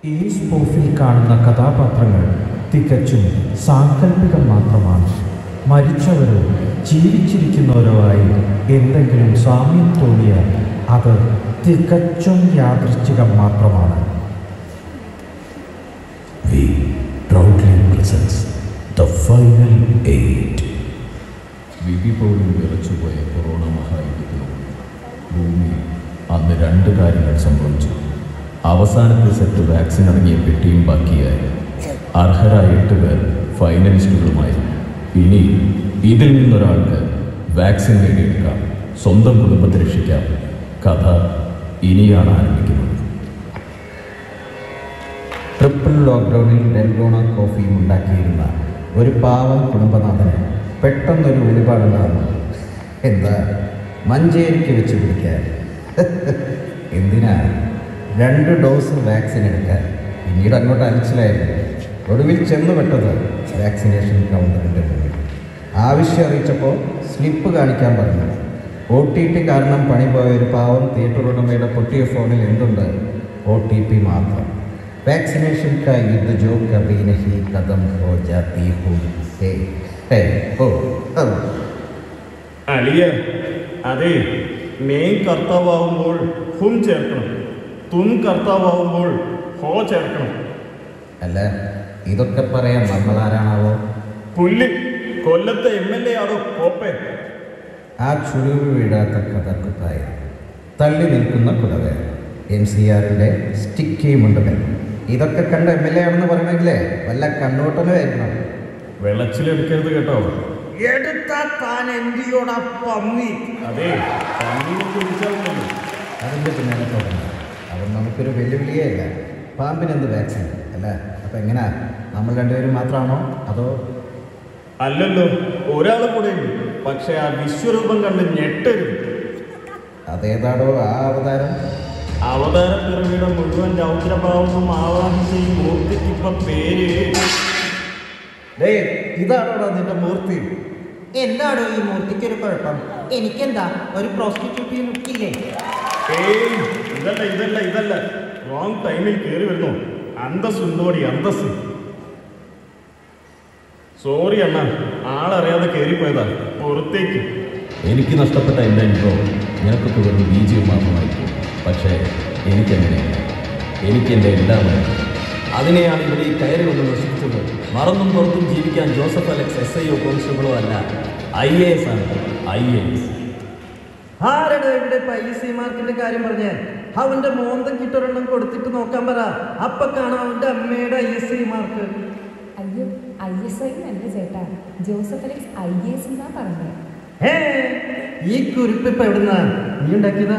ഈ സ്പോഫിൽ കാണുന്ന കഥാപാത്രങ്ങൾ തികച്ചും സാങ്കല്പികം മാത്രമാണ് മരിച്ചവരോ ജീവിച്ചിരിക്കുന്നവരോ ആയി എന്തെങ്കിലും സാമ്യം തോന്നിയാൽ അത് തികച്ചും യാദൃശ്ചികം മാത്രമാണ് We proudly presents the final eight. വിധി പോലും വിറച്ചുപോയ കൊറോണ മഹായുദ്ധത്തിലും ഭൂമിയിൽ അന്ന് രണ്ട് കാര്യങ്ങൾ സംഭവിച്ചു അവസാനത്തെ സെറ്റ് വാക്സിൻ അടങ്ങിയ പെട്ടിയും ബാക്കിയായി അർഹരായ എട്ട് പേർ ഫൈനലിസ്റ്റുകളുമായി ഇനി ഇതിൽ നിന്നൊരാൾക്ക് വാക്സിൻ നേടിയെടുക്കാം സ്വന്തം കുടുംബത്തെ രക്ഷിക്കാം കഥ ഇനിയാണ് ആരംഭിക്കുന്നത് ട്രിപ്പിൾ ലോക്ക്ഡൗണിൽ ഡെൽഗോണ കോഫിയും ഉണ്ടാക്കിയിരുന്ന ഒരു പാവം കുടുംബനാഥന് പെട്ടെന്നൊരു വെളിപാടുണ്ടാകുന്നു എന്താ മഞ്ചേരിക്ക് വെച്ച് പിടിക്കാൻ എന്തിനാ രണ്ട് ഡോസ് വാക്സിൻ എടുക്കാൻ പിന്നീട് അങ്ങോട്ട് അലച്ചിലായിരുന്നു ഒടുവിൽ ചെന്നുപെട്ടത് വാക്സിനേഷൻ കൗണ്ടറിൻ്റെ മുന്നിൽ ആവശ്യം അറിയിച്ചപ്പോൾ സ്ലിപ്പ് കാണിക്കാൻ പറഞ്ഞു ഒ ടി പി കാരണം പണി പോയ ഒരു പാവം തിയേറ്റർ ഉടമയുടെ പൊട്ടിയ ഫോണിൽ എന്തുണ്ട് ഒ ടി പി മാത്രം वैक्सीनेशन का युद्ध जो कभी नहीं खत्म हो जाती हूँ हे हे हो हो അലിയ അതെ മെയിൻ കർത്താവാകുമ്പോൾ ഹും ചേർക്കണം തും കർത്താവാകുമ്പോൾ ഹോ ചേർക്കണം അല്ല ഇതൊക്കെ പറയാൻ നമ്മളാരാണാവോ പുല്ല് കൊല്ലത്തെ എം എൽ എ ആണോ കോപ്പെ ആ ചുളിവ് വീഴാത്ത കഥക്കുത്തായ തള്ളി നിൽക്കുന്ന കുടവേ എം സി ആറിൻ്റെ സ്റ്റിക്കി മുണ്ടമൻ ഇതൊക്കെ കണ്ട് എം എൽ എ ആണെന്ന് പറയണമെങ്കിലേ വല്ല കണ്ണോട്ടനുമായിരിക്കണം വെളച്ചിലെടുക്കരുത് കേട്ടോ എടുത്താ താൻ എന്തിയോടാ പന്നി അതെ പന്നീനെ കുടിച്ചാലല്ലോ അതിൻ്റെ പിന്നാലെ തുടങ്ങി അവൻ നമുക്കൊരു വെല്ലുവിളിയേ അല്ല പാമ്പിനെന്ത് വാക്സിൻ അല്ല അപ്പം എങ്ങനെയാ നമ്മൾ രണ്ടുപേരും മാത്രമാണോ അതോ അല്ലല്ലോ ഒരാൾ കൂടെ ഉണ്ട് പക്ഷെ ആ വിശ്വരൂപം കണ്ട് ഞെട്ടരുത് അതേതാടോ ആ അവതാരം അവതാര പിറവിയുടെ മുഴുവൻ രൗദ്രഭാവവും ആവാഹിച്ച ഈ മൂർത്തിക്ക് ഇപ്പൊ പേര് ഡേ ഇതാണോടാ നിന്റെ മൂർത്തി എന്താടോ ഈ മൂർത്തിക്കൊരു കുഴപ്പം എനിക്കെന്താ ഒരു പ്രോസ്റ്റിറ്റ്യൂട്ടീവ് ലുക്കില്ലേ ഏയ് ഇതല്ല ഇതല്ല ഇതല്ല റോങ് ടൈമിൽ കയറി വരുന്നു അന്തസ് ഉണ്ടോടി അന്തസ് സോറി അണ്ണ ആളറിയാതെ കയറിപ്പോയതാ പുറത്തേക്ക് എനിക്ക് നഷ്ടപ്പെട്ട എൻ്റെ അനുഭവം നിനക്കൊക്കെ വെറും ബീജിയം മാത്രമായിരിക്കും പക്ഷേ എനിക്കങ്ങനെയല്ല എനിക്ക് എൻ്റെ എല്ലാം വേണം. അതിനെയാണ് ഇവിടെ ഈ കയറി വന്ന് നശിപ്പിച്ചത് മറന്നും പുറത്തും ജീവിക്കാൻ ജോസഫ് അലക്സ് എസ് ഐ ഒ കോൺസ്റ്റബിളോ അല്ല ഐ എ എസ് ആണ് ഐ എ എസ് ആരുടെ ഇവിടെ പൈസ മാർക്കിന്റെ കാര്യം പറഞ്ഞേ അവന്റെ മോന്തം കിട്ടൊരെണ്ണം കൊടുത്തിട്ട് നോക്കാൻ പറ അപ്പൊ കാണാം അവന്റെ അമ്മയുടെ ഐ എസ് ഐ മാർക്ക് അയ്യോ ഐ എസ് ഐ അല്ല ചേട്ടാ ജോസഫ് അലക്സ് ഐ എസ് എന്നാ പറഞ്ഞത് ഹേ ഈ കുരിപ്പ് ഇപ്പൊ എവിടുന്നാ നീ ഉണ്ടാക്കിയതാ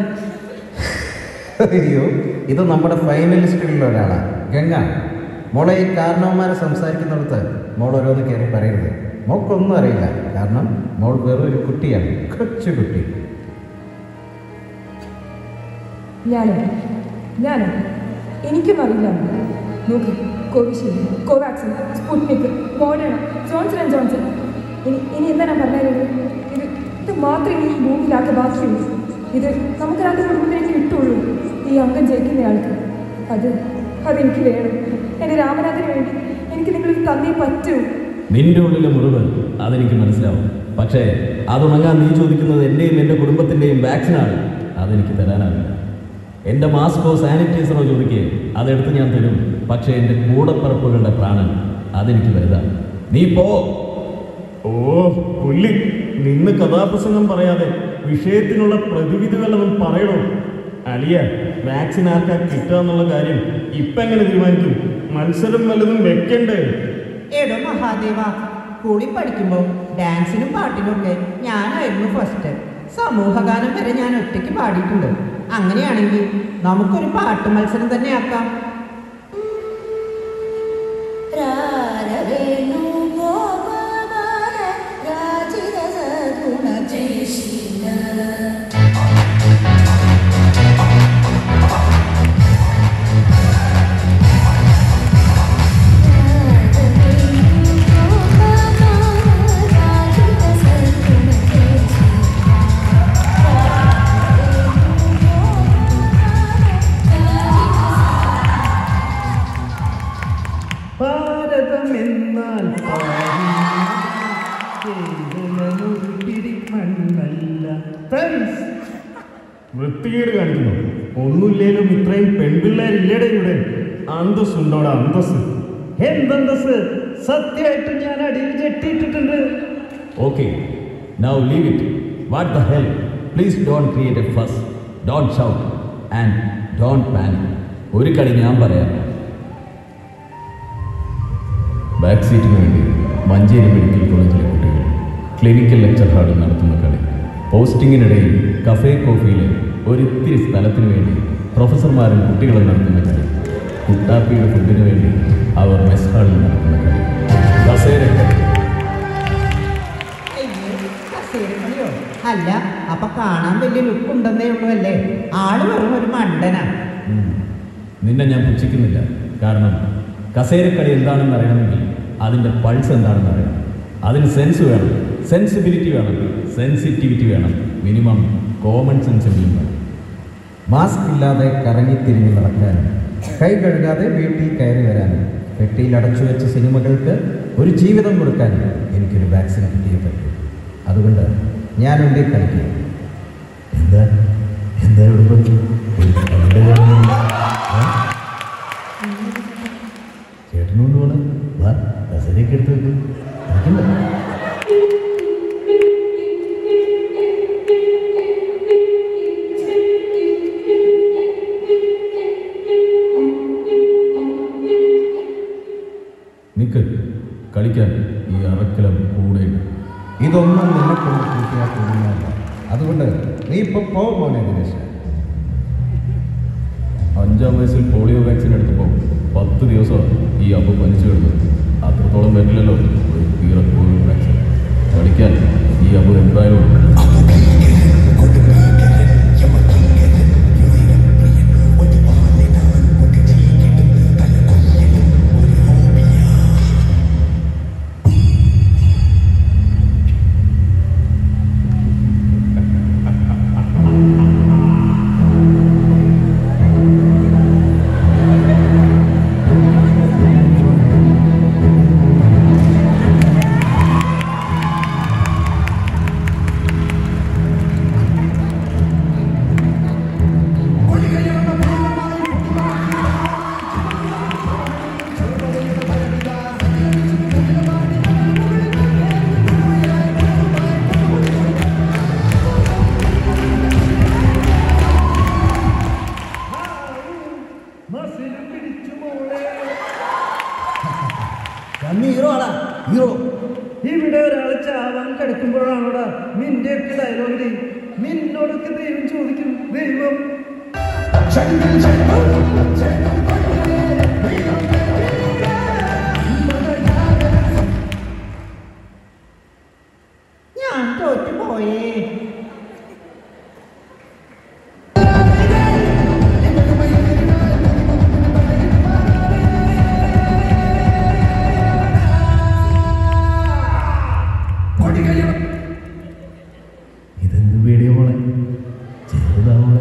അയ്യോ ഇത് നമ്മുടെ ഫൈനലിസ്റ്റുകളിൽ ഒരാളാ ഗംഗ മോളെ ഈ കാരണവന്മാരെ സംസാരിക്കുന്നിടത്ത് മോൾ ഓരോന്ന് കയറി പറയരുത് മോൾക്കൊന്നും അറിയില്ല കാരണം മോൾ വെറും ഒരു കുട്ടിയാണ് കൊച്ചു കുട്ടി ഞാനോ ഞാനോ എനിക്കും അറിയില്ല നോക്ക് Covishield Covaxin Sputnik Moderna Johnson and Johnson ഇനി ഇനി എന്താ ഞാൻ പറഞ്ഞത് ഇത് ഇത് മാത്രമേ ഈ ഭൂമിയിലാകെ ബാക്കിയുള്ളൂ ഇത് നമുക്ക് രണ്ട് കുടുംബത്തിലേക്ക് കിട്ടുള്ളൂ ഈ അംഗം ജയിക്കുന്നയാൾക്ക് അത് അതെനിക്ക് വേണം എൻ്റെ രാമനാഥന് വേണ്ടി എനിക്ക് നിങ്ങൾ തന്നേ പറ്റൂ നിന്റെ ഉള്ളിലെ മുറിവ് അതെനിക്ക് മനസ്സിലാവും പക്ഷേ അതുണങ്ങാൻ നീ ചോദിക്കുന്നത് എൻ്റെയും എൻ്റെ കുടുംബത്തിൻ്റെയും വാക്സിനാണ് അതെനിക്ക് തരാനാവില്ല എൻ്റെ മാസ്കോ സാനിറ്റൈസറോ ചോദിക്കുകയും അതെടുത്ത് ഞാൻ തരും പക്ഷേ എൻ്റെ കൂടപ്പറപ്പുകളുടെ പ്രാണൻ അതെനിക്ക് വലുതാണ് നീ പോ ഓ പുല്ല് നിന്ന് കഥാപ്രസംഗം പറയാതെ വിഷയത്തിനുള്ള പ്രതിവിധി വല്ലതും പറയണോ അലിയ വാക്സിൻ ആർക്കാ കിട്ടുക എന്നുള്ള കാര്യം ഇപ്പൊ എങ്ങനെ തീരുമാനിക്കും മത്സരം വല്ലതും വെക്കണ്ടേ എടോ മഹാദേവ സ്കൂളിൽ പഠിക്കുമ്പോൾ ഡാൻസിനും പാട്ടിനും ഒക്കെ ഞാനായിരുന്നു ഫസ്റ്റ് സമൂഹഗാനം വരെ ഞാൻ ഒറ്റയ്ക്ക് പാടിയിട്ടുണ്ട് അങ്ങനെയാണെങ്കിൽ നമുക്കൊരു പാട്ട് മത്സരം തന്നെ ആക്കാം രാരവേണു ഗോപവന രാജിരസ ഗുണജയശീല ഭാരതം എന്നാൽ മണ്ണല്ല തൈസ് വൃത്തികേട് കാണിക്കുന്നു ഒന്നുമില്ലേലും ഇത്രയും പെൺപിള്ളേരില്ലേടെ ഇവിടെ അന്തസ്സുണ്ടോടാ അന്തസ് എന്തന്തസ് സത്യമായിട്ടും ഞാൻ അടിയിൽ ചെട്ടിയിട്ടിട്ടുണ്ട് okay now leave it what the hell please don't create a fuss don't shout and don't panic ഒരു കളി ഞാൻ പറയാം ബാക്ക് സീറ്റിന് വേണ്ടി മഞ്ചേരി മെഡിക്കൽ കോളേജിലെ കുട്ടികൾ ക്ലിനിക്കൽ ലെക്ചർ ഹാളിൽ നടത്തുന്ന കളി പോസ്റ്റിങ്ങിനിടയിൽ കഫേ കോഫിയിലെ ഒരിത്തിരി സ്ഥലത്തിന് വേണ്ടി പ്രൊഫസർമാരും കുട്ടികളും നടത്തുന്ന കളി കുട്ടാപ്പിയുടെ ഫുഡിന് വേണ്ടി അവർ മെസ് ഹാളിൽ നടത്തുന്ന കളി കസേരക്കളി അയ്യോ, കസേരക്കളിയോ? അല്ല അപ്പൊ കാണാൻ വലിയ ലുക്ക് ഉണ്ടെന്നേ ഉള്ളൂ അല്ലേ ആള് വെറും ഒരു മണ്ടനാ ഉം. നിന്നെ ഞാൻ പുച്ഛിക്കുന്നില്ല കാരണം കസേരക്കളി എന്താണെന്ന് അറിയണമെങ്കിൽ അതിൻ്റെ പൾസ് എന്താണെന്ന് അറിയണം അതിന് സെൻസ് വേണം സെൻസിബിലിറ്റി വേണം സെൻസിറ്റിവിറ്റി വേണം മിനിമം കോമൺ സെൻസെങ്കിലും വേണം മാസ്ക് ഇല്ലാതെ കറങ്ങിത്തിരിഞ്ഞ് നടക്കാനും കൈ കഴുകാതെ വീട്ടിൽ കയറി വരാനും പെട്ടിയിൽ അടച്ചു വെച്ച സിനിമകൾക്ക് ഒരു ജീവിതം കൊടുക്കാനും എനിക്കൊരു വാക്സിനെ കിട്ടിയേ പറ്റൂ അതുകൊണ്ട് ഞാൻ ഉണ്ടി കളിക്കും എന്താ എന്താ ഇവിടെ ഒരു കണ്ട് കാണുന്നില്ല? ഏ? ചേട്ടനോട് പോണ വാ കസേരയൊക്കെ എടുത്ത് വെക്കും കളിക്കണ്ട നിക്ക് കളിക്കാൻ ഈ അറക്കലം കൂടെയുണ്ട് ഇതൊന്നും നിന്നെ കൊണ്ട് കൂട്ടിയാൽ തോന്നുന്നതല്ല അതുകൊണ്ട് നീ ഇപ്പൊ പോ മോനെ ദിനേശ് അഞ്ചാം വയസ്സിൽ പോളിയോ വാക്സിൻ എടുത്തപ്പോൾ പത്ത് ദിവസമാണ് ഈ അമ്പ് പനിച്ചു കിടന്നത് അത്രത്തോളം വരില്ലല്ലോ ഒരു തീരെ പോളിയോ വാക്സിൻ കളിക്കാൻ ഈ അമ്പ് എന്തായാലും ഉണ്ട്. മസിലും പിടിച്ചു മോളെ ഹീറോ ആടാ ഹീറോ ഇവിടെ ഒരാൾ ചാവാൻ കിടക്കുമ്പോഴാണോടാ നിന്റെയൊക്കെ ഡയലോഗ് നിന്നോടൊക്കെ ദൈവം ചോദിക്കും ദൈവം ഞാൻ തോറ്റു പോയേ ഇതെന്ത് വീഡിയോ മോളെ ചെറുതാ മോളെ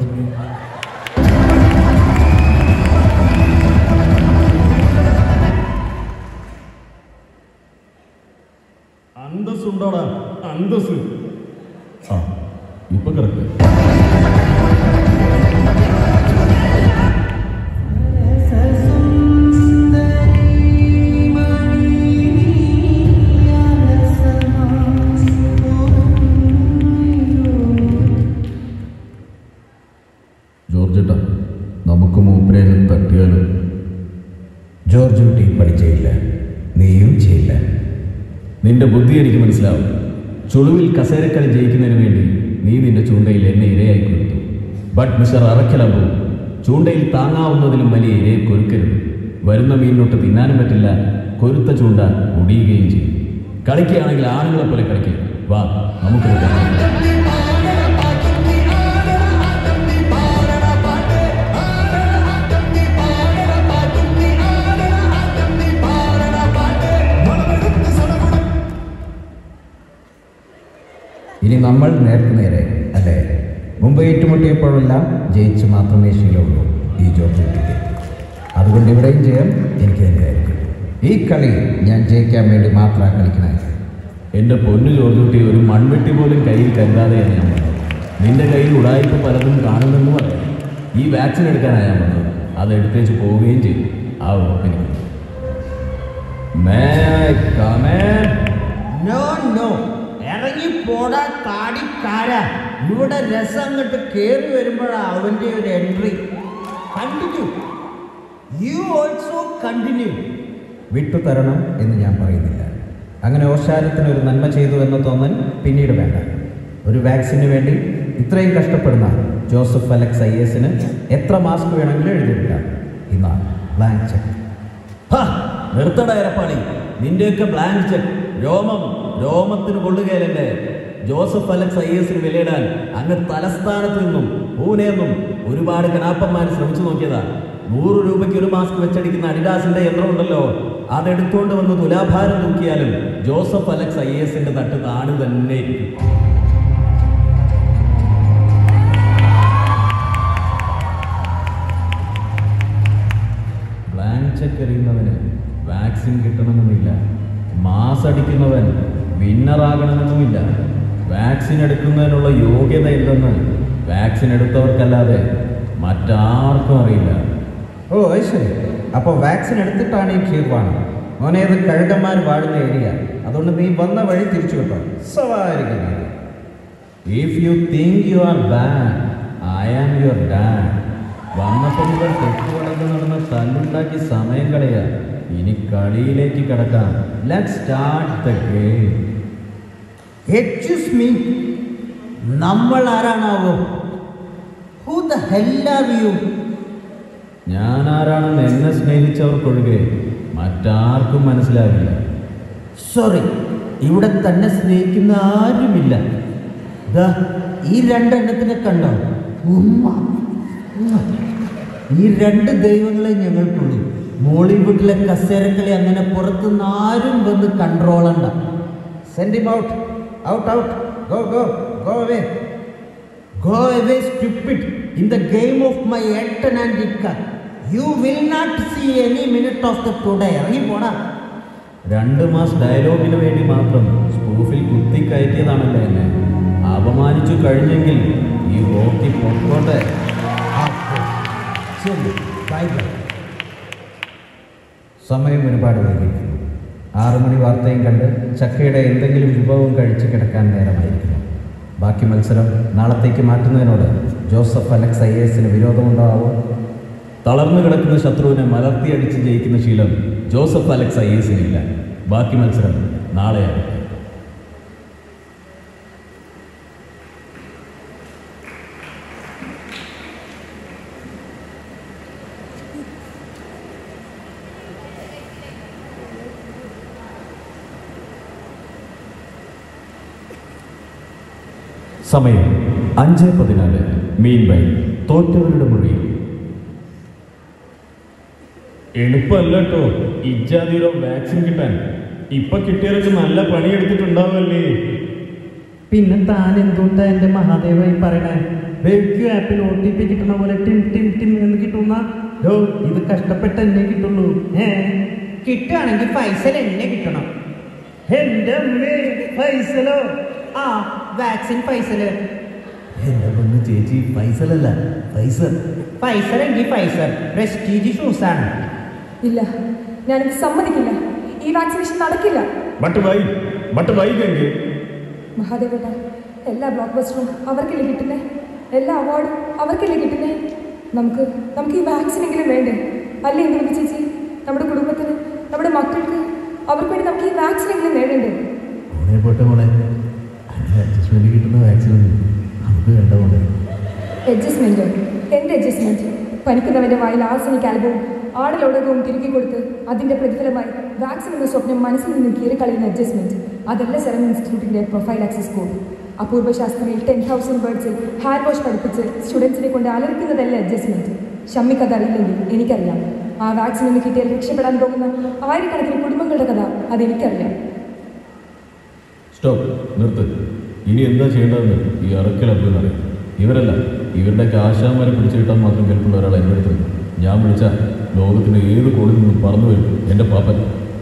അന്തസ്സുണ്ടോടാ അന്തസ് ആ ഇപ്പൊ കറക്റ്റ് ജോർജേട്ടാ നമുക്ക് മൂപ്പരെ തട്ടിയാലോ ജോർജ് കുട്ടി പഠിച്ചില്ല നീയും ചെയ്യില്ല നിന്റെ ബുദ്ധി എനിക്ക് മനസ്സിലാവും ചുളുവിൽ കസേരക്കളി ജയിക്കുന്നതിന് വേണ്ടി നീ നിന്റെ ചൂണ്ടയിൽ എന്നെ ഇരയായി കൊടുത്തു ബട്ട് മിസ്റ്റർ അറക്കലമ്പു ചൂണ്ടയിൽ താങ്ങാവുന്നതിലും വലിയ ഇരയെ കൊരുക്കരുത് വരുന്ന മീനിനൊട്ട് തിന്നാനും പറ്റില്ല കൊരുത്ത ചൂണ്ട ഒടിയുകയും ചെയ്യും കളിക്കുകയാണെങ്കിൽ ആണുങ്ങളെ പോലെ കളിക്കുക വാ നമുക്കൊരു കളി കളിക്കാം. ഇനി നമ്മൾ നേർക്ക് നേരെ അല്ലേ മുമ്പ് ഏറ്റുമുട്ടിയപ്പോഴെല്ലാം ജയിച്ച് മാത്രമേ ശീലമുള്ളൂ ഈ ജോർജ് കുട്ടിക്ക് അതുകൊണ്ട് ഇവിടെയും ചെയ്യാം എനിക്ക് തന്നെയായിരിക്കും ഈ കളി ഞാൻ ജയിക്കാൻ വേണ്ടി മാത്രമാണ് കളിക്കണേ എൻ്റെ പൊന്നു ജോർജുട്ടി ഒരു മൺവെട്ടി പോലും കയ്യിൽ കരുതാതെയാണ് ഞാൻ വന്നത് നിന്റെ കയ്യിൽ ഉടായ്പ പലതും കാണുമെന്ന് പറയാം ഈ വാക്സിൻ എടുക്കാനാണ് ഞാൻ വന്നത് അത് എടുത്തേച്ച് പോവുകയും ചെയ്യും ആ ഉറപ്പിന് May I come in? No no ഇറങ്ങി പോടാ താടിക്കാര ഇവിടെ രസം അങ്ങോട്ട് കയറി വരുമ്പോഴാണ് അവൻ്റെ ഒരു entry continue you also continue വിട്ടുതരണം എന്ന് ഞാൻ പറയുന്നില്ല അങ്ങനെ ഓശാരത്തിന് ഒരു നന്മ ചെയ്തു എന്ന തോന്നൽ പിന്നീട് വേണ്ട ഒരു വാക്സിന് വേണ്ടി ഇത്രയും കഷ്ടപ്പെടുന്ന ജോസഫ് അലക്സ് ഐ എസിന് എത്ര മാസ്ക് വേണമെങ്കിലും എഴുതിയെടുക്കാം ഇന്നാ ബ്ലാങ്ക് ചെക്ക് ഹാ, നിർത്തടാ ഇരപ്പാളി നിന്റെയൊക്കെ ബ്ലാങ്ക് ചെക്ക് രോമം രോമത്തിന് കൊള്ളുകയല്ലേ ജോസഫ് അലക്സ് ഐ എസിന് വിലയിടാൻ അങ്ങ് തലസ്ഥാനത്ത് നിന്നും പൂനെ നിന്നും ഒരുപാട് കനാപ്പന്മാർ ശ്രമിച്ചു നോക്കിയതാ നൂറ് രൂപയ്ക്ക് ഒരു മാസ്ക് വെച്ചടിക്കുന്ന അഡിഡാസിന്റെ യന്ത്രം ഉണ്ടല്ലോ അതെടുത്തുകൊണ്ട് വന്ന് തുലാഭാരം തൂക്കിയാലും ജോസഫ് അലക്സ് ഐ എസിന്റെ തട്ട് താണു തന്നെ ഇരിക്കും ബ്ലാങ്ക് ചെക്ക് എറിയുന്നവന് വാക്സിൻ കിട്ടണമെന്നില്ല മാസ് അടിക്കുന്നവൻ വിന്നറാകണമെന്നുമില്ല വാക്സിൻ എടുക്കുന്നതിനുള്ള യോഗ്യത ഇല്ലെന്ന് വാക്സിൻ എടുത്തവർക്കല്ലാതെ മറ്റാർക്കും അറിയില്ല ഓ അത് ശരി അപ്പോൾ വാക്സിൻ എടുത്തിട്ടാണ് ഈ ക്ഷീർവാണം മോനെ ഇത് കഴുകന്മാർ വാഴുന്ന ഏരിയ അതുകൊണ്ട് നീ വന്ന വഴി തിരിച്ചു കിട്ടോ സവാരിക if you think you are bad I am your dad വന്നപ്പോൾ മുതൽ തെറ്റുകളൊക്കെ നടന്ന് തല്ലുണ്ടാക്കി സമയം കളയുക ഇനി കളിയിലേക്ക് കിടക്കാം let start the game excuse me നമ്മൾ ആരാണാവോ ഹൂ ദ ഹെല്ലാർ യു ഞാൻ ആരാണെന്ന് എന്നെ സ്നേഹിച്ചവർക്കൊഴികെ മറ്റാർക്കും മനസ്സിലാവില്ല സോറി ഇവിടെ തന്നെ സ്നേഹിക്കുന്ന ആരുമില്ല ദാ ഈ രണ്ടെണ്ണത്തിനെ കണ്ടോ ഉമ്മ ഉമ്മ. ഈ രണ്ട് ദൈവങ്ങളെ ഞങ്ങൾക്കുള്ളൂ മോളിവുഡിലെ കസേരക്കളി അങ്ങനെ പുറത്തുനിന്ന് ആരും വന്ന് കൺട്രോളണ്ട send him out out out go go go away Go away, stupid. In the game of my Elton and Dicka, you will not see any minute of the today. ഇറങ്ങി പോടാ രണ്ട് മാസം ഡയലോഗിന് വേണ്ടി മാത്രം സ്പൂഫിൽ കുത്തി കയറ്റിയതാണല്ലോ എന്നെ അപമാനിച്ചു കഴിഞ്ഞെങ്കിൽ ഈ റോക്കി പൊക്കോട്ടെ ബൈ ബൈ സമയം ഒരുപാട് വൈകിയിരിക്കുന്നു ആറു മണി വാർത്തയും കണ്ട് ചക്കയുടെ എന്തെങ്കിലും വിഭവം കഴിച്ച് കിടക്കാൻ നേരമായിരിക്കുന്നു ബാക്കി മത്സരം നാളത്തേക്ക് മാറ്റുന്നതിനോട് ജോസഫ് അലക്സ് ഐ എസിന് വിരോധമുണ്ടാവോ തളർന്നു കിടക്കുന്ന ശത്രുവിനെ മലർത്തിയടിച്ച് ജയിക്കുന്ന ശീലം ജോസഫ് അലക്സ് ഐ എസിനില്ല ബാക്കി മത്സരം നാളെയാണ് സമയം അഞ്ച് പതിനാല് മീൻ ബൈ തോറ്റവരുടെ മൊഴി എളുപ്പമല്ല കേട്ടോ ഇജാതിയുടെ വാക്സിൻ കിട്ടാൻ ഇപ്പൊ കിട്ടിയവർക്ക് നല്ല പണിയെടുത്തിട്ടുണ്ടാവുമല്ലേ പിന്നെ താൻ എന്തുകൊണ്ടാ എൻ്റെ മഹാദേവായി പറയണേ വെബ്ക്യൂ ആപ്പിൽ ഒ ടി പി കിട്ടണ പോലെ ടിം ടിം ടിം എന്ന് കിട്ടുന്ന ഡോ ഇത് കഷ്ടപ്പെട്ട് എന്നെ കിട്ടുള്ളൂ ഏ കിട്ടുകയാണെങ്കിൽ പൈസ എന്നെ കിട്ടണം എൻ്റെ അമ്മേ പൈസലോ ആ വാക്സിൻ പൈസല് എന്റെ പൊന്നു ചേച്ചി പൈസലല്ല പൈസ പൈസലെങ്കിൽ പൈസ പ്രസ്റ്റീജ് ഷൂസാണ് ഇല്ല ഞാനിത് സമ്മതിക്കില്ല ഈ വാക്സിനേഷൻ നടക്കില്ല ബട്ട് വൈ ബട്ട് വൈ ഗംഗെ മഹാദേവേട്ട എല്ലാ ബ്ലോക്ക് ബസ്റ്ററും അവർക്കല്ലേ കിട്ടുന്നേ എല്ലാ അവാർഡും അവർക്കല്ലേ കിട്ടുന്നേ നമുക്ക് നമുക്ക് ഈ വാക്സിനെങ്കിലും വേണ്ടേ അല്ലേ എന്തെങ്കിലും ചേച്ചി നമ്മുടെ കുടുംബത്തിന് നമ്മുടെ മക്കൾക്ക് അവർക്ക് വേണ്ടി നമുക്ക് ഈ വാക്സിനെങ്കിലും നേടണ്ടേ മോളെ പോട്ടെ മോളെ അങ്ങനെ അഡ്ജസ്റ്റ്മെന്റ് കിട്ടുന്ന വാക്സിൻ നമുക്ക് വേണ്ട മോളെ അഡ്ജസ്റ്റ്മെന്റ് എന്ത് അഡ്ജസ്റ്റ്മെന്റ് പനിക്കുന്നവന്റെ വായിൽ ആർസനിക് ആൽബവും ആടലോടകവും തിരികെ കൊടുത്ത് അതിന്റെ പ്രതിഫലമായി വാക്സിൻ എന്ന സ്വപ്നം മനസ്സിൽ നിന്ന് കീറിക്കളയുന്ന അഡ്ജസ്റ്റ്മെന്റ് അതല്ല സെറം ഇൻസ്റ്റിറ്റ്യൂട്ടിന്റെ പ്രൊഫൈൽ ആക്സസ് കോഡ് അപൂർവ ശാസ്ത്രങ്ങളിൽ ടെൻ തൗസൻഡ് വേർഡ്സിൽ ഹാൻഡ് വാഷ് പഠിപ്പിച്ച് സ്റ്റുഡൻസിനെ കൊണ്ട് അലർക്കുന്നതല്ല അഡ്ജസ്റ്റ്മെന്റ് ഷമ്മിക്കത് അറിയില്ലെങ്കിൽ എനിക്കറിയാം ആ വാക്സിൻ ഒന്ന് കിട്ടിയാൽ രക്ഷപ്പെടാൻ പോകുന്ന ആയിരക്കണക്കിന് കുടുംബങ്ങളുടെ കഥ അതെനിക്കറിയാം സ്റ്റോപ്പ് നിർത്ത് ഇനി എന്താ ചെയ്യേണ്ടതെന്ന് ഈ അറക്കലബ്ദം അറിയാം ഇവരല്ല ഇവരുടെ കാശാമരെ പിടിച്ചു കിട്ടാൻ മാത്രം കെൽപ്പുള്ള ഒരാൾ എൻ്റെ അടുത്ത് ഞാൻ വിളിച്ച ലോകത്തിന്റെ ഏത് കോണിൽ നിന്നും പറന്നു വരും എൻ്റെ പാപ്പൻ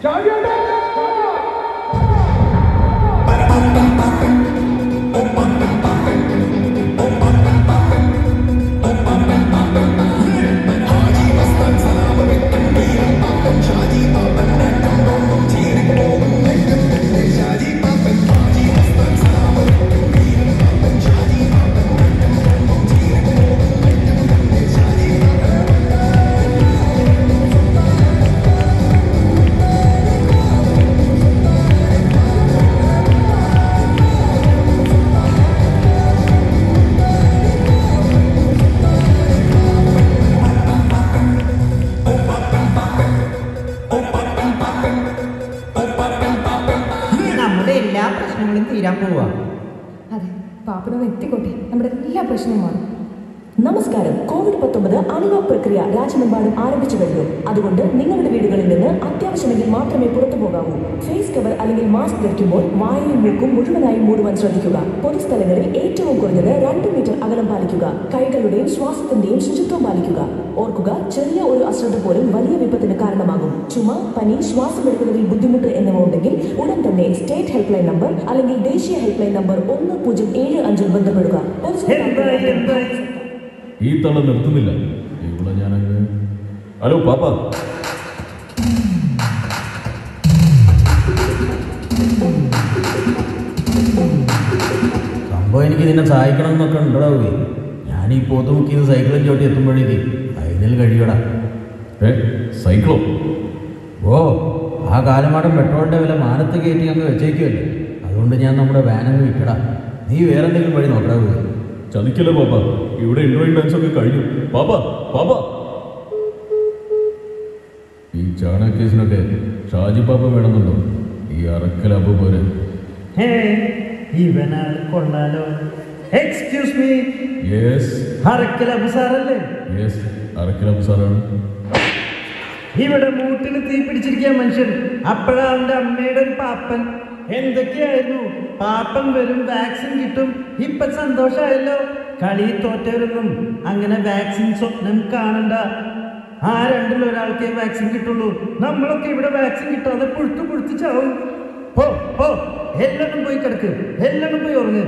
നമ്മുടെ എല്ലാ പ്രശ്നങ്ങളും തീരാൻ പോവാ അതെ പാപ്പനൊന്ന് എത്തിക്കോട്ടെ നമ്മുടെ എല്ലാ പ്രശ്നവും മാറും നമസ്കാരം കോവിഡ് പത്തൊമ്പത് അൺലോക്ക് പ്രക്രിയ രാജ്യമെമ്പാടും ആരംഭിച്ചു കഴിഞ്ഞു അതുകൊണ്ട് നിങ്ങളുടെ വീടുകളിൽ നിന്ന് അത്യാവശ്യമെങ്കിൽ മാത്രമേ പുറത്തു പോകാവൂ ഫേസ് കവർ അല്ലെങ്കിൽ മാസ്ക് ധരിക്കുമ്പോൾ വായയും മൂക്കും മുഴുവനായും മൂടുവാൻ ശ്രദ്ധിക്കുക പൊതുസ്ഥലങ്ങളിൽ ഏറ്റവും കുറഞ്ഞത് രണ്ട് മീറ്റർ അകലം പാലിക്കുക കൈകളുടെയും ശ്വാസത്തിന്റെയും ശുചിത്വം പാലിക്കുക ഓർക്കുക ചെറിയ ഒരു അശ്രദ്ധ പോലും വലിയ വിപത്തിന് കാരണമാകും ചുമ പനി ശ്വാസമെടുക്കുന്നതിൽ ബുദ്ധിമുട്ട് എന്നിവ ഉണ്ടെങ്കിൽ ഉടൻ തന്നെ സ്റ്റേറ്റ് ഹെൽപ്പ് ലൈൻ നമ്പർ അല്ലെങ്കിൽ ദേശീയ ഹെൽപ്പ് ലൈൻ നമ്പർ ഒന്ന് പൂജ്യം ഏഴ് അഞ്ചിൽ ബന്ധപ്പെടുക എന്തായി എന്തായി ഈ തള്ള നിർത്തുന്നില്ല ഇവിടെ ഞാനങ്ങ് ഹലോ പാപ്പ സംഭവം എനിക്ക് നിന്നെ സഹായിക്കണം എന്നൊക്കെ ഉണ്ടാവുകയെ ഞാൻ ഈ പോത്ത് മുക്കിയത് സൈക്കിളും ചോട്ടി എത്തുമ്പോഴേക്ക് അതിൽ കഴിയടാ ഏ സൈക്കിളോ ഓ ആ കാലമാടം പെട്രോളിൻ്റെ വില മാനത്ത് കയറ്റി അങ്ങ് വെച്ചേക്കുമല്ലേ അതുകൊണ്ട് ഞാൻ നമ്മുടെ വാനങ്ങ് വിൽക്കടാ നീ വേറെ എന്തെങ്കിലും വഴി നോക്കടാ പോയി ചതിക്കല്ലേ പാപ്പ ഇവിടെ ഇൻഡോയിൻ ഡാൻസ് ഒക്കെ കഴിഞ്ഞു പാപ്പ പാപ്പ ഈ ചാണകേസിനൊക്കെ ഷാജി പാപ്പ വേണമെന്നുണ്ടോ ഈ അറക്കലബ് പോലെ ഹേ ഇവനാൾ കൊള്ളാലോ എക്സ്ക്യൂസ് മീ യെസ് ഹറക്കലബ് സാറല്ലേ യെസ് അറക്കലബ് സാറാണ് ഇവിടെ മൂട്ടിന് തീ പിടിച്ചിരിക്കുക മനുഷ്യൻ അപ്പോഴാ അവന്റെ അമ്മയുടെ ഒരു പാപ്പൻ എന്തൊക്കെയായിരുന്നു പാപ്പൻ വരും വാക്സിൻ കിട്ടും ഇപ്പൊ സന്തോഷമായല്ലോ കളി തോറ്റവരൊന്നും അങ്ങനെ വാക്സിൻ സ്വപ്നം കാണണ്ട ആ രണ്ടിൽ ഒരാൾക്കേ വാക്സിൻ കിട്ടുള്ളൂ നമ്മളൊക്കെ ഇവിടെ വാക്സിൻ കിട്ടാതെ പുഴുത്തു പുഴുത്ത് ചാവും പോ പോ എല്ലാവരും പോയി കിടക്ക് എല്ലാവരും പോയി ഉറങ്ങ്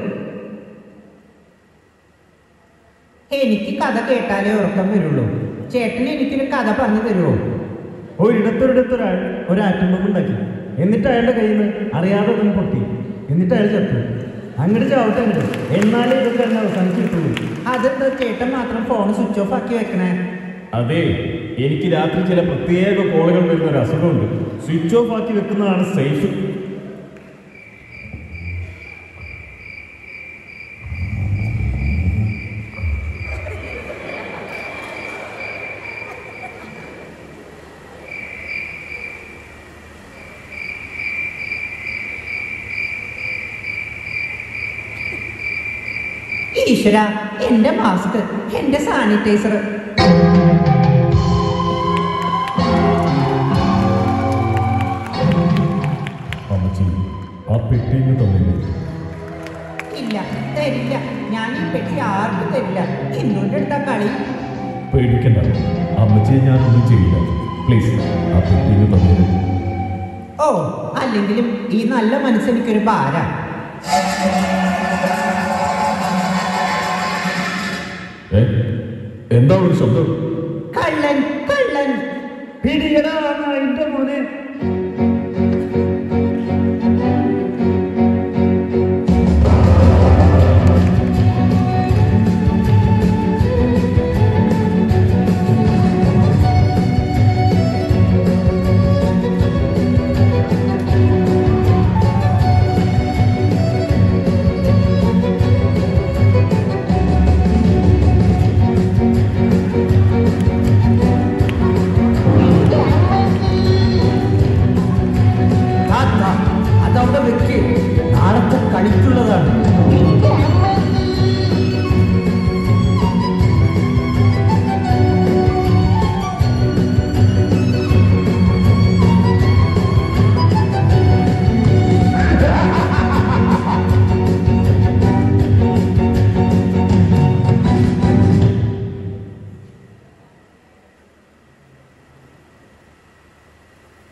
എനിക്ക് കഥ കേട്ടാലേ ഉറക്കം വരുള്ളൂ ചേട്ടന് എനിക്കൊരു കഥ പറഞ്ഞു തരുമോ ഒരിടത്തൊരിടത്തൊരാൾ ഒരു ആറ്റം ബോംബ് ഉണ്ടാക്കി എന്നിട്ട് അയാളുടെ കയ്യിൽ നിന്ന് അറിയാതെ തന്നെ പൊട്ടി എന്നിട്ട് അയാൾ ചത്തു അങ്ങോട്ട് ചാവട്ടെ അങ്ങോട്ട് എന്നാലേ ഇതൊക്കെ തന്നെ അവസാനിച്ച് കിട്ടുള്ളൂ അതെന്താ ചേട്ടൻ മാത്രം ഫോൺ സ്വിച്ച് ഓഫ് ആക്കി വെക്കണേ അതെ എനിക്ക് രാത്രി ചില പ്രത്യേക കോളുകൾ വരുന്ന ഒരു അസുഖമുണ്ട് സ്വിച്ച് ഓഫ് ആക്കി വെക്കുന്നതാണ് സേഫ് ഈശ്വര എന്റെ മാസ്ക് എന്റെ സാനിറ്റൈസർ അമ്മച്ചി ആ പെട്ടിങ് തന്നില്ലേ ഇല്ല തരില്ല ഞാൻ ഈ പെട്ടി ആർക്കും തരില്ല ഇന്നുകൊണ്ട് എടുത്ത കളി പേടിക്കണ്ട അമ്മച്ചിയെ ഞാനൊന്നും ചെയ്യില്ല പ്ലീസ് ആ പെട്ടിങ് തന്നില്ലേ ഓ അല്ലെങ്കിലും ഈ നല്ല മനസ്സെനിക്കൊരു ഭാര ഏ എന്താ ഒരു ശബ്ദം കള്ളൻ കള്ളൻ പിടിയടാ നായിന്റെ മോനെ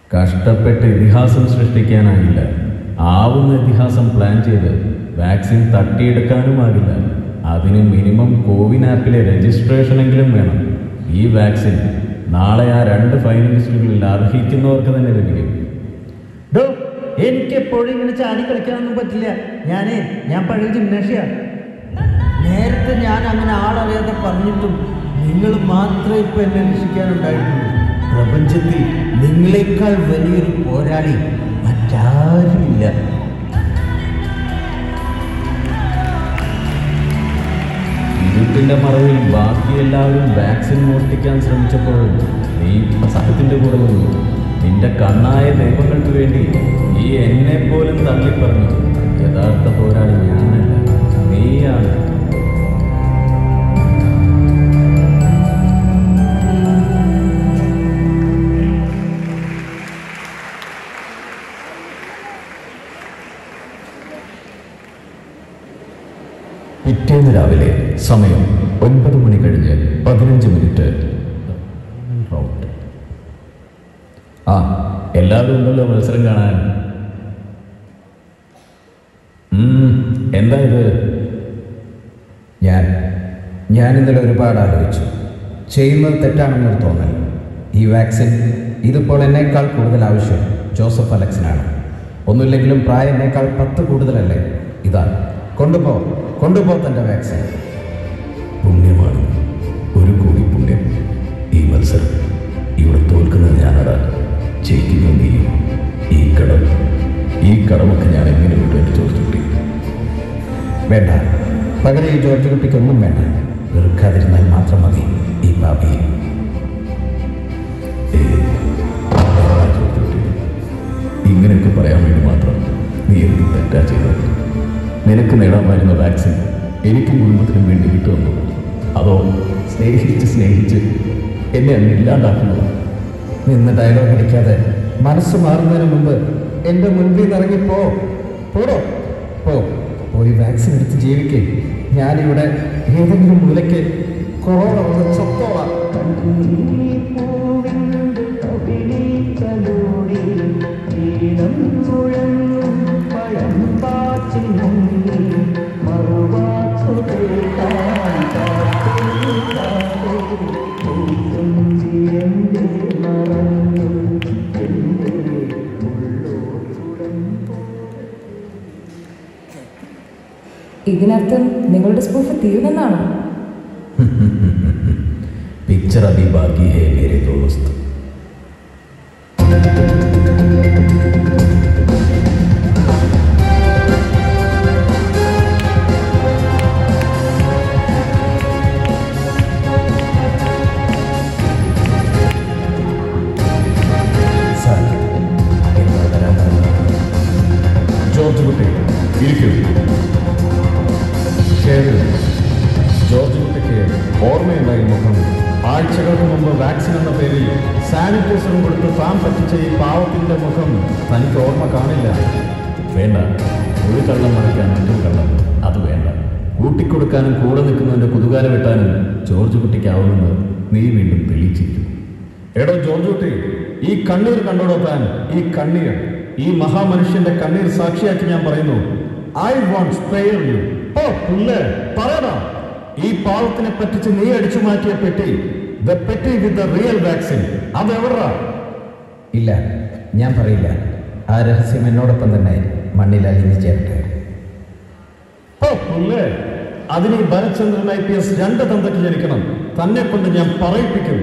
കഷ്ടപ്പെട്ട് ഇതിഹാസം സൃഷ്ടിക്കാനാകില്ല ആവുന്ന ഇതിഹാസം പ്ലാൻ ചെയ്ത് വാക്സിൻ തട്ടിയെടുക്കാനുമാകില്ല അതിന് മിനിമം കോവിൻ ആപ്പിലെ രജിസ്ട്രേഷനെങ്കിലും വേണം ഈ വാക്സിൻ നാളെ ആ രണ്ട് ഫൈനലിസ്റ്റുകളിൽ അർഹിക്കുന്നവർക്ക് തന്നെ ലഭിക്കും ഡോ എനിക്ക് എപ്പോഴും ഇങ്ങനെ ചാടി കളിക്കാനൊന്നും പറ്റില്ല ഞാനേ ഞാൻ പഴയ ജിംനേഷ്യ നേരത്തെ ഞാൻ അങ്ങനെ ആളറിയാതെ പറഞ്ഞിട്ടും നിങ്ങൾ മാത്രമേ ഇപ്പൊ എന്നെ രക്ഷിക്കാനുണ്ടായിട്ടുള്ളൂ പ്രപഞ്ചത്തിൽ നിങ്ങളെക്കാൾ വലിയൊരു പോരാളി മറ്റാരുമില്ല ഇരുട്ടിന്റെ മറവിൽ ബാക്കി എല്ലാവരും വാക്സിൻ മോഷ്ടിക്കാൻ ശ്രമിച്ചപ്പോഴും നീ സത്യത്തിന്റെ കൂടെ വന്നു നിന്റെ കണ്ണായ ദൈവങ്ങൾക്ക് വേണ്ടി ഈ എന്നെ പോലും തള്ളിപ്പറഞ്ഞു യഥാർത്ഥ പോരാളി ഞാനല്ല നീയാണ് പിറ്റേന്ന് രാവിലെ സമയം ഒൻപത് മണി കഴിഞ്ഞ് പതിനഞ്ച് മിനിറ്റ് റൗണ്ട് ആ എല്ലാവരും ഉണ്ടല്ലോ മത്സരം കാണാൻ ഉം, എന്താ ഇത് ഞാൻ ഞാൻ ഇന്നലെ ഒരുപാട് ആലോചിച്ചു ചെയ്യുന്നത് തെറ്റാണെന്നൊരു തോന്നൽ ഈ വാക്സിൻ ഇതിപ്പോൾ എന്നേക്കാൾ കൂടുതൽ ആവശ്യം ജോസഫ് അലക്സിനാണ് ഒന്നുമില്ലെങ്കിലും പ്രായം എന്നേക്കാൾ പത്ത് കൂടുതലല്ലേ ഇതാ കൊണ്ടുപോ കൊണ്ടുപോ തൻ്റെ വാക്സിൻ പുണ്യമാണ് ഒരു കോടി പുണ്യം ഈ മത്സരം ഇവിടെ തോൽക്കുന്നത് ഞാനടാ ജയിക്കുന്നത് നീ ഈ കടം ഈ കടമൊക്കെ ഞാൻ എങ്ങനെ വിട്ടു എൻ്റെ ചോദിച്ചുട്ടി വേണ്ട പകരം ഈ ജോർജ് കുട്ടിക്കൊന്നും വേണ്ട വെറുക്കാതിരുന്നാൽ മാത്രം മതി ഈ പാപിയെ ഇങ്ങനെയൊക്കെ പറയാൻ വേണ്ടി മാത്രം നീ എന്ത് തെറ്റാ ചെയ്തത് നിനക്ക് നേടാമായിരുന്ന വാക്സിൻ എനിക്കും കുടുംബത്തിനും വേണ്ടി കിട്ടുമെന്നു അതോ സ്നേഹിച്ച് സ്നേഹിച്ച് എന്നെ അങ്ങ് ഇല്ലാണ്ടാക്കുന്നത് നിന്ന് ഡയലോഗ് അടിക്കാതെ മനസ്സ് മാറുന്നതിന് മുമ്പ് എൻ്റെ മുൻപിൽ നിന്ന് ഇറങ്ങിപ്പോ പോടോ പോ പോയി വാക്സിൻ എടുത്ത് ജീവിക്കേ ഞാനിവിടെ ഏതെങ്കിലും മൂലയ്ക്ക് കൊറോണ വന്ന് ചത്തോളാം ഇതിനർത്ഥം നിങ്ങളുടെ സ്പൂഫ് തീർന്നെന്നാണോ पिक्चर अभी बाकी है मेरे दोस्त സാർ എന്താ വരാൻ പോകുന്നത്? ജോർജ് കുട്ടി ഇരിക്കൂ കേരള ജോർജ് കുട്ടിക്ക് ഓർമ്മയുണ്ടായി മുഖം ആഴ്ചകൾക്ക് മുമ്പ് വാക്സിൻ എന്ന പേരിൽ സാനിറ്റൈസറും കൊടുത്ത് ഫാം പറ്റിച്ച ഈ പാവത്തിന്റെ മുഖം തനിക്ക് ഓർമ്മ കാണില്ല വേണ്ട ഒരു കള്ളം മറയ്ക്കാൻ മറ്റൊരു കള്ളം അത് വേണ്ട കൂട്ടിക്കൊടുക്കാനും കൂടെ നിൽക്കുന്നതിന്റെ കുതുകാല വെട്ടാനും ജോർജ് കുട്ടിക്കാവുമെന്ന് നീ വീണ്ടും തെളിയിച്ചിരിക്കും എടോ ജോർജ് കുട്ടി ഈ കണ്ണീർ കണ്ടോടോ താൻ ഈ കണ്ണീർ ഈ മഹാമനുഷ്യന്റെ കണ്ണീർ സാക്ഷിയാക്കി ഞാൻ പറയുന്നു ഐ വോണ്ട് സ്പെയർ യു ഓ പുല്ലേ പറയടാ ഈ പാവത്തിനെ പറ്റിച്ച് നീ അടിച്ചു മാറ്റിയ പെട്ടി ദ പെട്ടി വിത്ത് ദ റിയൽ വാക്സിൻ അത് എവിടാ ഇല്ല ഞാൻ പറയില്ല ആ രഹസ്യം എന്നോടൊപ്പം തന്നെ മണ്ണിൽ അലിഞ്ഞു ചേരട്ടെ ഓ പുല്ലേ അതിന് ഈ ഭരചന്ദ്രൻ ഐ പി എസ് രണ്ട് തന്തയ്ക്ക് ജനിക്കണം തന്നെ കൊണ്ട് ഞാൻ പറയിപ്പിക്കും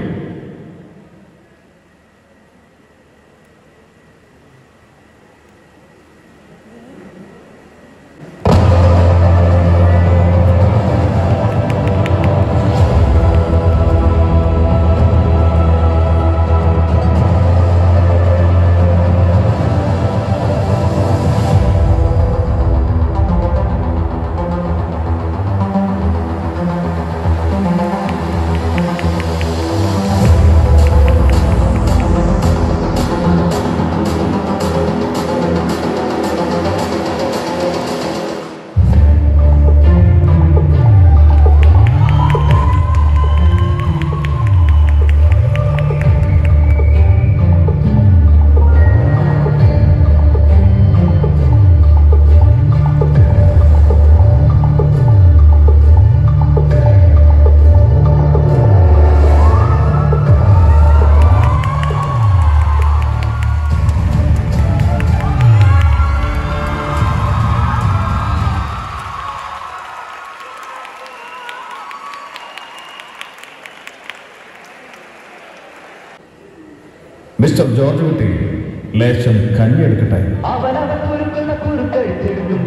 ജോർജ് കുട്ടി ലേശം കഞ്ഞി എടുക്കട്ടെ അവനവൻ കുരുക്കുന്ന കുരുക്കഴിച്ചെടുക്കും